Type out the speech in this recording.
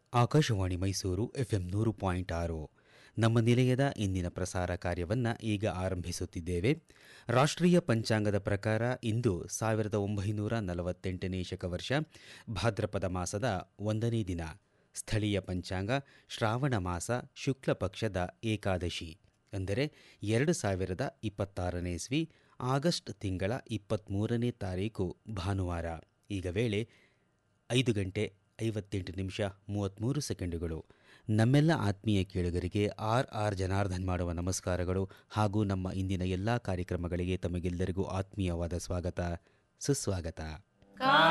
Akashvani Mysuru FM ನೂರು point ಆರು ನಮ್ಮ ನಿಲಯದ ಇಂದಿನ ಪ್ರಸಾರ ಕಾರ್ಯವನ್ನು ಈಗ ಆರಂಭಿಸುತ್ತಿದ್ದೇವೆ ರಾಷ್ಟ್ರೀಯ ಪಂಚಾಂಗದ ಪ್ರಕಾರ ಇಂದು ಸಾವಿರದ ಒಂಬೈನೂರ ನಲವತ್ತೆಂಟನೇ ಶಕವರ್ಷ ಭಾದ್ರಪದ ಮಾಸದ ಒಂದನೇ ದಿನ ಸ್ಥಳೀಯ ಪಂಚಾಂಗ ಶ್ರಾವಣ ಮಾಸ ಶುಕ್ಲ ಪಕ್ಷದ ಏಕಾದಶಿ ಅಂದರೆ ಎರಡು ಸಾವಿರದ ಇಪ್ಪತ್ತಾರನೇ ಇಸ್ವಿ ಆಗಸ್ಟ್ ತಿಂಗಳ ಇಪ್ಪತ್ತ್ಮೂರನೇ ತಾರೀಕು ಭಾನುವಾರ ಈಗ ವೇಳೆ ಐದು ಗಂಟೆ ಐವತ್ತೆಂಟು ನಿಮಿಷ ಮೂವತ್ತ್ಮೂರು ಸೆಕೆಂಡುಗಳು ನಮ್ಮೆಲ್ಲ ಆತ್ಮೀಯ ಕೇಳುಗರಿಗೆ ಆರ್ ಆರ್ ಜನಾರ್ದನ್ ಮಾಡುವ ನಮಸ್ಕಾರಗಳು ಹಾಗೂ ನಮ್ಮ ಇಂದಿನ ಎಲ್ಲ ಕಾರ್ಯಕ್ರಮಗಳಿಗೆ ತಮಗೆಲ್ಲರಿಗೂ ಆತ್ಮೀಯವಾದ ಸ್ವಾಗತ ಸುಸ್ವಾಗತ